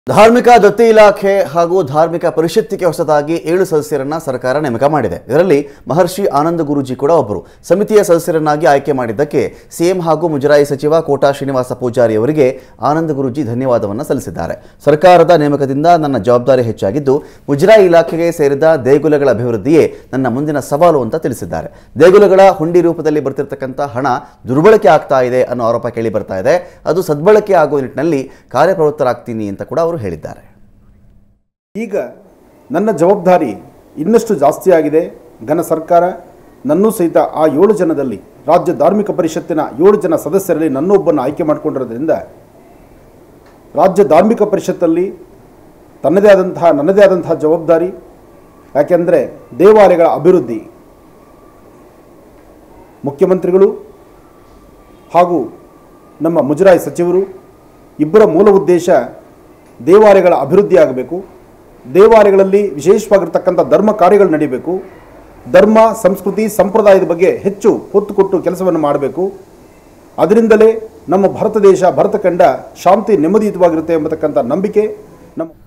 ಧಾರ್ಮಿಕ ದತ್ತಿ ಇಲಾಖೆ ಹಾಗೂ ಧಾರ್ಮಿಕ ಪರಿಷತ್ತಿಗೆ ಹೊಸದಾಗಿ ಏಳು ಸದಸ್ಯರನ್ನ ಸರ್ಕಾರ ನೇಮಕ ಮಾಡಿದೆ ಇದರಲ್ಲಿ ಮಹರ್ಷಿ ಆನಂದ ಗುರೂಜಿ ಕೂಡ ಒಬ್ಬರು ಸಮಿತಿಯ ಸದಸ್ಯರನ್ನಾಗಿ ಆಯ್ಕೆ ಮಾಡಿದ್ದಕ್ಕೆ ಸಿಎಂ ಹಾಗೂ ಮುಜರಾಯಿ ಸಚಿವ ಕೋಟಾ ಶ್ರೀನಿವಾಸ ಪೂಜಾರಿ ಅವರಿಗೆ ಆನಂದ ಗುರೂಜಿ ಧನ್ಯವಾದವನ್ನು ಸಲ್ಲಿಸಿದ್ದಾರೆ ಸರ್ಕಾರದ ನೇಮಕದಿಂದ ನನ್ನ ಜವಾಬ್ದಾರಿ ಹೆಚ್ಚಾಗಿದ್ದು ಮುಜರಾಯಿ ಇಲಾಖೆಗೆ ಸೇರಿದ ದೇಗುಲಗಳ ಅಭಿವೃದ್ಧಿಯೇ ನನ್ನ ಮುಂದಿನ ಸವಾಲು ಅಂತ ತಿಳಿಸಿದ್ದಾರೆ ದೇಗುಲಗಳ ಹುಂಡಿ ರೂಪದಲ್ಲಿ ಬರ್ತಿರ್ತಕ್ಕಂಥ ಹಣ ದುರ್ಬಳಕೆ ಆಗ್ತಾ ಇದೆ ಅನ್ನೋ ಆರೋಪ ಕೇಳಿ ಬರ್ತಾ ಇದೆ ಅದು ಸದ್ಬಳಕೆ ಆಗುವ ನಿಟ್ಟಿನಲ್ಲಿ ಕಾರ್ಯಪ್ರವೃತ್ತರಾಗ್ತೀನಿ ಅಂತ ಕೂಡ ಅವರು ಹೇಳಿದ್ದಾರೆ ಈಗ ನನ್ನ ಜವಾಬ್ದಾರಿ ಇನ್ನಷ್ಟು ಜಾಸ್ತಿ ಆಗಿದೆ ಘನ ಸರ್ಕಾರ ನನ್ನೂ ಸಹಿತ ಆ ಏಳು ಜನದಲ್ಲಿ ರಾಜ್ಯ ಧಾರ್ಮಿಕ ಪರಿಷತ್ತಿನ ಏಳು ಜನ ಸದಸ್ಯರಲ್ಲಿ ನನ್ನೊಬ್ಬನ್ನು ಆಯ್ಕೆ ಮಾಡಿಕೊಂಡಿರೋದ್ರಿಂದ ರಾಜ್ಯ ಧಾರ್ಮಿಕ ಪರಿಷತ್ತಲ್ಲಿ ತನ್ನದೇ ಆದಂತಹ ನನ್ನದೇ ಆದಂತಹ ಜವಾಬ್ದಾರಿ ಯಾಕೆಂದರೆ ದೇವಾಲಯಗಳ ಅಭಿವೃದ್ಧಿ ಮುಖ್ಯಮಂತ್ರಿಗಳು ಹಾಗೂ ನಮ್ಮ ಮುಜರಾಯಿ ಸಚಿವರು ಇಬ್ಬರ ಮೂಲ ಉದ್ದೇಶ ದೇವಾಲಯಗಳ ಅಭಿವೃದ್ಧಿ ಆಗಬೇಕು ದೇವಾಲಯಗಳಲ್ಲಿ ವಿಶೇಷವಾಗಿರ್ತಕ್ಕಂಥ ಧರ್ಮ ಕಾರ್ಯಗಳು ನಡೀಬೇಕು ಧರ್ಮ ಸಂಸ್ಕೃತಿ ಸಂಪ್ರದಾಯದ ಬಗ್ಗೆ ಹೆಚ್ಚು ಹೊತ್ತು ಕೊಟ್ಟು ಕೆಲಸವನ್ನು ಮಾಡಬೇಕು ಅದರಿಂದಲೇ ನಮ್ಮ ಭಾರತ ದೇಶ ಭಾರತ ಖಂಡ ಶಾಂತಿ ನೆಮ್ಮದಿಯುತವಾಗಿರುತ್ತೆ ಎಂಬತಕ್ಕಂಥ ನಂಬಿಕೆ ನಮ್ಮ